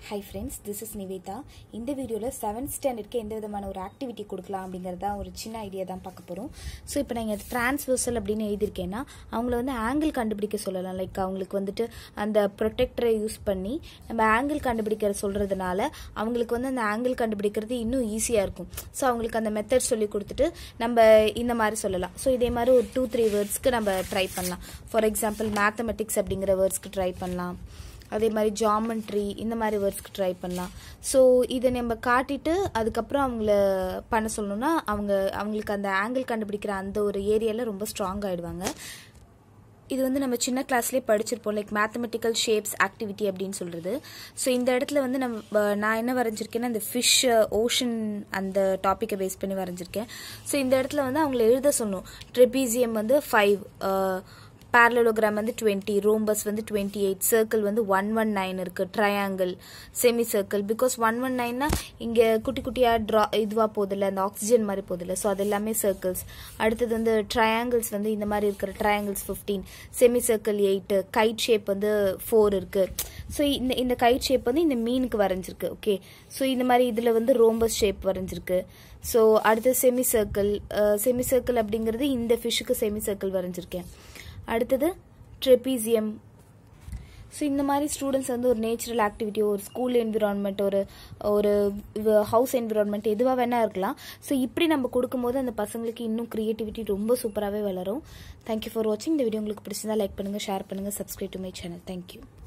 high friends this is Nivetha இந்த வீடியோவில் seventh ஸ்டாண்டர்ட்க்கு எந்த விதமான ஒரு ஆக்டிவிட்டி கொடுக்கலாம் அப்படிங்கிறது தான் ஒரு சின்ன ஐடியா தான் பார்க்க போகிறோம் ஸோ இப்போ நான் இங்கே டிரான்ஸ்வர்சல் அப்படின்னு எழுதியிருக்கேன்னா அவங்கள வந்து ஆங்கிள் கண்டுபிடிக்க சொல்லலாம் லைக் அவங்களுக்கு வந்துட்டு அந்த ப்ரொடெக்டரை யூஸ் பண்ணி நம்ம ஆங்கிள் கண்டுபிடிக்கிற சொல்கிறதுனால அவங்களுக்கு வந்து அந்த ஆங்கிள் கண்டுபிடிக்கிறது இன்னும் ஈஸியாக இருக்கும் ஸோ அவங்களுக்கு அந்த மெத்தட் சொல்லி கொடுத்துட்டு நம்ம இந்த மாதிரி சொல்லலாம் ஸோ இதே மாதிரி ஒரு டூ த்ரீ வேர்ட்ஸ்க்கு நம்ம ட்ரை பண்ணலாம் ஃபார் எக்ஸாம்பிள் மேத்தமெட்டிக்ஸ் அப்படிங்கிற வேர்ட்ஸ்க்கு ட்ரை பண்ணலாம் அதே மாதிரி ஜாமெண்ட்ரி இந்த மாதிரி வேர்ட்ஸ்க்கு ட்ரை பண்ணலாம் ஸோ இதை நம்ம காட்டிட்டு அதுக்கப்புறம் அவங்கள பண்ண சொல்லணும்னா அவங்க அவங்களுக்கு அந்த ஆங்கிள் கண்டுபிடிக்கிற அந்த ஒரு ஏரியாவில் ரொம்ப ஸ்ட்ராங் ஆகிடுவாங்க இது வந்து நம்ம சின்ன கிளாஸ்லேயே படிச்சிருப்போம் லைக் மேத்தமெட்டிக்கல் ஷேப்ஸ் ஆக்டிவிட்டி அப்படின்னு சொல்கிறது ஸோ இந்த இடத்துல வந்து நம்ம நான் என்ன வரைஞ்சிருக்கேன்னா இந்த ஃபிஷ் ஓஷன் அந்த டாப்பிக்கை பேஸ் பண்ணி வரைஞ்சிருக்கேன் ஸோ இந்த இடத்துல வந்து அவங்கள எழுத சொல்லணும் ட்ரெபீசியம் வந்து ஃபைவ் பேரலோகிராம் வந்து டுவெண்ட்டி ரோம்பஸ் வந்து டுவெண்ட்டி எயிட் சர்க்கிள் வந்து ஒன் ஒன் நைன் இருக்குது triangle semi circle because one one நைன்னா இங்கே குட்டி குட்டியாக ட்ரா இதுவாக போதில்ல அந்த ஆக்சிஜன் மாதிரி போதில்ல ஸோ அது எல்லாமே சர்க்கிள்ஸ் அடுத்தது வந்து ட்ரையாங்கிள்ஸ் வந்து இந்த மாதிரி இருக்கிற triangles fifteen semi circle eight kite shape வந்து ஃபோர் இருக்குது ஸோ இந்த இந்த கைட் ஷேப் வந்து இந்த மீனுக்கு வரைஞ்சிருக்கு ஓகே ஸோ இந்த மாதிரி இதில் வந்து ரோம்பஸ் ஷேப் வரைஞ்சிருக்கு ஸோ அடுத்து செமி சர்க்கிள் செமி சர்க்கிள் அப்படிங்கிறது இந்த ஃபிஷ்ஷுக்கு செமி சர்க்கிள் வரைஞ்சிருக்கேன் அடுத்தது ட்ரெபீசியம் ஸோ இந்த மாதிரி ஸ்டூடெண்ட்ஸ் வந்து ஒரு நேச்சுரல் ஆக்டிவிட்டி ஒரு ஸ்கூல் என்விரான்மெண்ட் ஒரு ஒரு ஹவுஸ் என்விரான்மெண்ட் எதுவாக வேணா இருக்கலாம் ஸோ இப்படி நம்ம கொடுக்கும்போது அந்த பசங்களுக்கு இன்னும் க்ரியேட்டிவிட்டி ரொம்ப சூப்பராகவே வளரும் தேங்க்யூ ஃபார் வாட்சிங் இந்த வீடியோ உங்களுக்கு பிடிச்சிருந்தா லைக் பண்ணுங்கள் ஷேர் பண்ணுங்கள் subscribe to my channel thank you